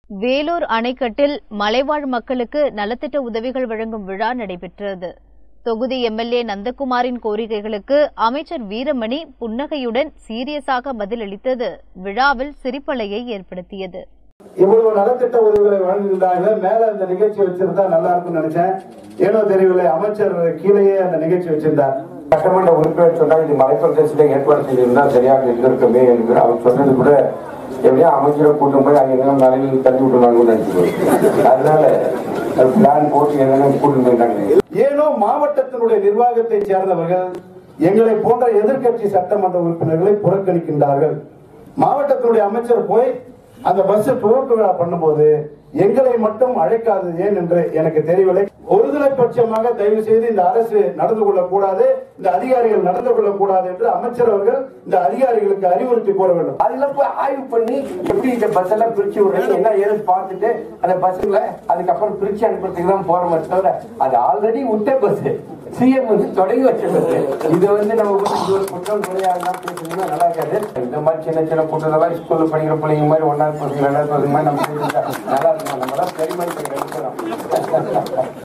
வேலூர் அணைக்கட்டில் மலைவாழ் மக்களுக்கு நலத்திட்ட உதவிகள் வழங்கும் விழா நடைபெற்றது தொகுதி எம்எல்ஏ நந்தகுமாரின் கோரிக்கைகளுக்கு அமைச்சர் வீரமணி புன்னகையுடன் சீரியஸாக பதிலளித்தது விழாவில் சிரிப்பலையை ஏற்படுத்தியது இவ்வளவு நலத்திட்ட உதவிகளை வழங்குகின்றாங்க மேல அந்த நிகழ்ச்சி வச்சிருந்தா நல்லா இருக்கும்னு நினைச்சேன் ஏனோ தெரியவில்லை அமைச்சர் கீழேயே அந்த நிகழ்ச்சி வச்சிருந்தார் சட்டமன்ற உறுப்பினர் சொன்னா இது மலைப்பிரதேசத்தில் ஏற்பாடு செய்திருந்தா சரியாக இருந்திருக்குமே என்று அவர் சொன்னது கூட எப்படியா அமைச்சரை கூட்டம் போய் அங்க எங்க மலையில் தள்ளி விட்டுருவாங்கன்னு நினைச்சு அதனால பிளான் போட்டு எதனா கூட்டு போயிட்டாங்க ஏனோ மாவட்டத்தினுடைய நிர்வாகத்தை சேர்ந்தவர்கள் எங்களை போன்ற எதிர்க்கட்சி சட்டமன்ற உறுப்பினர்களை புறக்கணிக்கின்றார்கள் மாவட்டத்தினுடைய அமைச்சர் போய் அந்த பஸ் துவக்க விழா பண்ணும்போது எங்களை மட்டும் அழைக்காதது ஏன் என்று எனக்கு தெரியவில்லை ஒருதலை பட்சமாக தயவு செய்து இந்த அரசு நடந்து கொள்ளக்கூடாது இந்த அதிகாரிகள் நடந்து கொள்ளக்கூடாது என்று அமைச்சர் அவர்கள் இந்த அதிகாரிகளுக்கு அறிவுறுத்தி கூற வேண்டும் அதெல்லாம் போய் ஆய்வு பண்ணி எப்படி இந்த பஸ் எல்லாம் பிரிச்சு விடுறது என்ன ஏது பார்த்துட்டு அந்த பஸ்ல அதுக்கப்புறம் பிரிச்சு அனுப்புறதுக்கு தான் போறோமே தவிர அது ஆல்ரெடி விட்ட பஸ் சிஎம் வந்து தொடங்கி வச்ச பஸ் இது வந்து நம்ம வந்து இது ஒரு குற்றம் கிடையாதுலாம் பேசுறதுன்னா நல்லா இருக்காது இந்த மாதிரி சின்ன சின்ன குற்றத்தெல்லாம் ஸ்கூல்ல படிக்கிற பிள்ளைங்க மாதிரி ஒன்னாவது பசங்க ரெண்டாவது பசங்க மாதிரி நம்ம பேசிட்டா நல்லா இருக்கும் நம்ம தான் பெருமை எடுக்கிறோம்